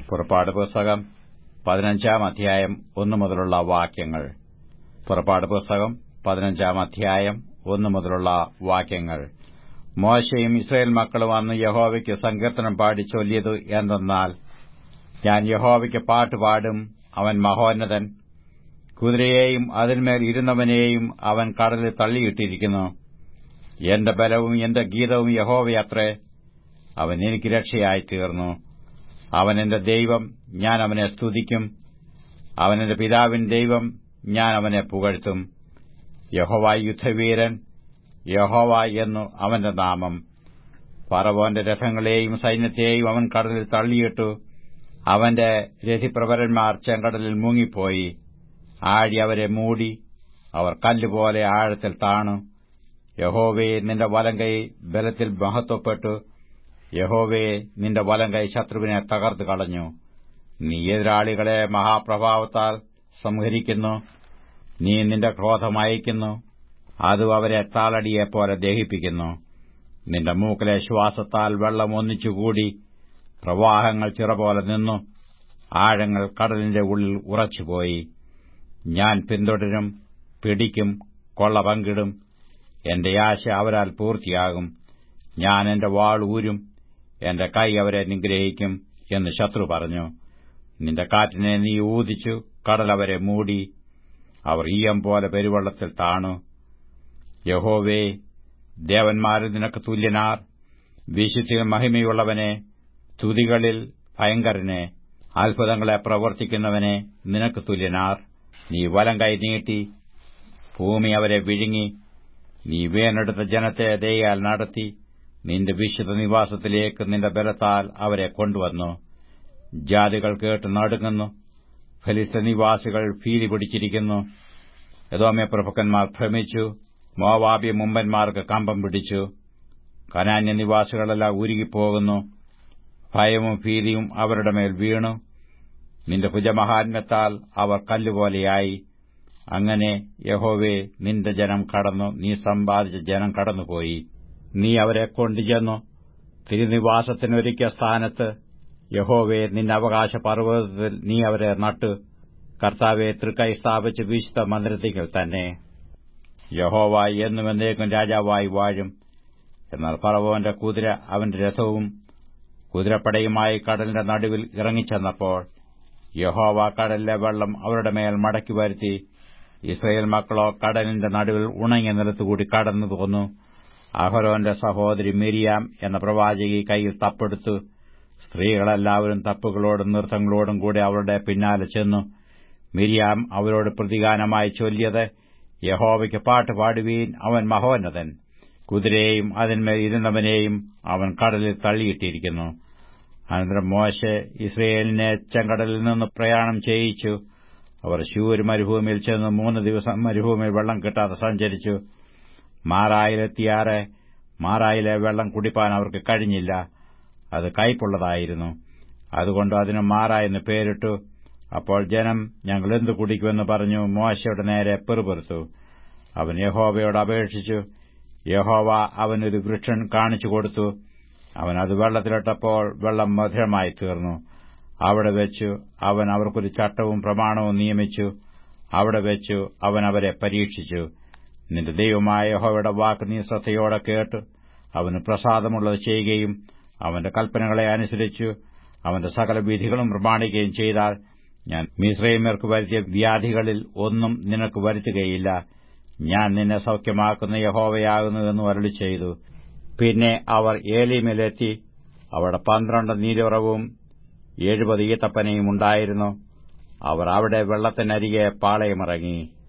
പുറപ്പാട് പുസ്തകം പതിനഞ്ചാം അധ്യായം ഒന്നു മുതലുള്ള വാക്യങ്ങൾ പുറപ്പാട് പുസ്തകം പതിനഞ്ചാം അധ്യായം ഒന്നു മുതലുള്ള വാക്യങ്ങൾ മോശയും ഇസ്രയേൽ മക്കളും അന്ന് യഹോവയ്ക്ക് സങ്കീർത്തനം പാടി ചൊല്ലിയത് എന്തെന്നാൽ ഞാൻ യഹോവയ്ക്ക് പാട്ടുപാടും അവൻ മഹോന്നതൻ കുതിരയെയും അതിന്മേൽ ഇരുന്നവനെയും അവൻ കടലിൽ തള്ളിയിട്ടിരിക്കുന്നു എന്റെ ബലവും എന്റെ ഗീതവും യഹോവയത്രേ അവൻ എനിക്ക് രക്ഷയായി തീർന്നു അവൻ എന്റെ ദൈവം ഞാൻ അവനെ സ്തുതിക്കും അവൻ എന്റെ പിതാവിൻ ദൈവം ഞാൻ അവനെ പുകഴ്ത്തും യഹോവ യുദ്ധവീരൻ യഹോവ എന്നു അവന്റെ നാമം പറവോന്റെ രഥങ്ങളെയും സൈന്യത്തെയും അവൻ കടലിൽ തള്ളിയിട്ടു അവന്റെ രഥിപ്രവരന്മാർ ചെങ്കടലിൽ മുങ്ങിപ്പോയി ആഴി അവരെ മൂടി അവർ കല്ലുപോലെ ആഴത്തിൽ താണു യഹോവയെ നിന്റെ വലങ്കൈ ബലത്തിൽ മഹത്വപ്പെട്ടു യഹോവയെ നിന്റെ വലങ്കൈ ശത്രുവിനെ തകർത്തു കളഞ്ഞു നീ എതിരാളികളെ മഹാപ്രഭാവത്താൽ സംഹരിക്കുന്നു നീ നിന്റെ ക്രോധം അയക്കുന്നു അതും അവരെ താളടിയെപ്പോലെ ദഹിപ്പിക്കുന്നു നിന്റെ മൂക്കിലെ ശ്വാസത്താൽ വെള്ളം ഒന്നിച്ചുകൂടി പ്രവാഹങ്ങൾ ചിറപോലെ നിന്നു ആഴങ്ങൾ കടലിന്റെ ഉള്ളിൽ ഉറച്ചുപോയി ഞാൻ പിന്തുടരും പിടിക്കും കൊള്ള പങ്കിടും എന്റെ ആശ അവരാൽ പൂർത്തിയാകും ഞാൻ എന്റെ വാൾ ഊരും എന്റെ കൈ അവരെ നിഗ്രഹിക്കും എന്ന് ശത്രു പറഞ്ഞു നിന്റെ കാറ്റിനെ നീ ഊതിച്ചു കടൽ അവരെ മൂടി അവർ ഈയം പോലെ പെരുവെള്ളത്തിൽ താണു യഹോവേ ദേവന്മാരിൽ നിനക്ക് തുല്യനാർ വിശുദ്ധിയിൽ മഹിമയുള്ളവനെ തുതികളിൽ ഭയങ്കരനെ അത്ഭുതങ്ങളെ പ്രവർത്തിക്കുന്നവനെ നിനക്ക് തുല്യനാർ നീ വലം കൈ നീട്ടി ഭൂമി അവരെ വിഴുങ്ങി നീ വേനെടുത്ത ജനത്തെ ദയാൽ നടത്തി നിന്റെ വിശുദ്ധ നിവാസത്തിലേക്ക് നിന്റെ ബലത്താൽ അവരെ കൊണ്ടുവന്നു ജാതികൾ കേട്ട് നടുങ്ങുന്നു ഫലിസ്ത നിവാസികൾ ഭീതി പിടിച്ചിരിക്കുന്നു യദോമ്യ പ്രഭുക്കന്മാർ ഭ്രമിച്ചു മോവാബ്യ മുമ്പന്മാർക്ക് കമ്പം പിടിച്ചു കനാന്യ നിവാസികളെല്ലാം ഉരുകിപ്പോകുന്നു ഭയവും ഭീതിയും അവരുടെ മേൽ വീണു നിന്റെ ഭുജമഹാത്മ്യത്താൽ അവർ കല്ലുപോലെയായി അങ്ങനെ യഹോവേ നിന്റെ ജനം കടന്നു നീ സമ്പാദിച്ച ജനം കടന്നുപോയി നീ അവരെ കൊണ്ടുചെന്നു തിരുനിവാസത്തിനൊരുക്കിയ സ്ഥാനത്ത് യഹോവേ നിന്റെ അവകാശ പർവ്വതത്തിൽ നീ അവരെ നട്ടു കർത്താവെ തൃക്കൈ സ്ഥാപിച്ച് വിശുദ്ധ മന്ദിരത്തിക്കൽ തന്നെ യഹോവ എന്നും എന്നേക്കും രാജാവായി വാഴും എന്നാൽ പറവോന്റെ കുതിര അവന്റെ രഥവും കുതിരപ്പടയുമായി കടലിന്റെ നടുവിൽ ഇറങ്ങിച്ചെന്നപ്പോൾ യഹോവ കടലിലെ വെള്ളം അവരുടെ മേൽ മടക്കി വരുത്തി ഇസ്രയേൽ മക്കളോ കടലിന്റെ നടുവിൽ ഉണങ്ങിയ നിലത്തുകൂടി കടന്നു പോന്നു അഹരോന്റെ സഹോദരി മിരിയാം എന്ന പ്രവാചകി കൈയിൽ തപ്പെടുത്തു സ്ത്രീകളെല്ലാവരും തപ്പുകളോടും നൃത്തങ്ങളോടും കൂടി അവരുടെ പിന്നാലെ ചെന്നു മിരിയാം അവരോട് പ്രതിഗാനമായി ചൊല്ലിയത് യഹോവയ്ക്ക് പാട്ട് പാടുവീൻ അവൻ മഹോന്നതൻ കുതിരയെയും അതിന്മേൽ ഇരുന്നവനെയും അവൻ കടലിൽ തള്ളിയിട്ടിരിക്കുന്നു അനന്തരം മോശെ ഇസ്രയേലിനെ ചെങ്കടലിൽ നിന്ന് പ്രയാണം ചെയ്യിച്ചു അവർ ശൂര് മരുഭൂമിയിൽ ചെന്ന് മൂന്ന് ദിവസം മരുഭൂമിയിൽ വെള്ളം കിട്ടാതെ സഞ്ചരിച്ചു മാറായിലെത്തിയാറെ മാറായിലെ വെള്ളം കുടിപ്പാൻ അവർക്ക് കഴിഞ്ഞില്ല അത് കയ്പുള്ളതായിരുന്നു അതുകൊണ്ട് അതിന് മാറ എന്ന് പേരിട്ടു അപ്പോൾ ജനം ഞങ്ങൾ എന്തു കുടിക്കുമെന്ന് പറഞ്ഞു മോശയുടെ നേരെ പെറുപെറുത്തു അവൻ യഹോവയോട് അപേക്ഷിച്ചു യഹോവ അവനൊരു വൃക്ഷൻ കാണിച്ചു കൊടുത്തു അവൻ അത് വെള്ളത്തിലിട്ടപ്പോൾ വെള്ളം മധുരമായി തീർന്നു അവിടെ വെച്ചു അവൻ അവർക്കൊരു ചട്ടവും പ്രമാണവും നിയമിച്ചു അവിടെ വെച്ചു അവൻ അവരെ പരീക്ഷിച്ചു നിന്റെ ദൈവമായ യഹോവയുടെ വാക്ക് നീ ശ്രദ്ധയോടെ കേട്ടു അവന് പ്രസാദമുള്ളത് ചെയ്യുകയും അവന്റെ കൽപ്പനകളെ അനുസരിച്ചു അവന്റെ സകല വിധികളും പ്രമാണിക്കുകയും ചെയ്താൽ ഞാൻ മിശ്രൈമ്യർക്ക് വരുത്തിയ വ്യാധികളിൽ ഒന്നും നിനക്ക് വരുത്തുകയില്ല ഞാൻ നിന്നെ സൌഖ്യമാക്കുന്ന യഹോവയാകുന്നുവെന്ന് അരളി ചെയ്തു പിന്നെ അവർ ഏലീമിലെത്തി അവിടെ പന്ത്രണ്ട് നീരുറവും എഴുപത് ഈത്തപ്പനയും ഉണ്ടായിരുന്നു അവർ അവിടെ വെള്ളത്തിനരികെ പാളയമിറങ്ങി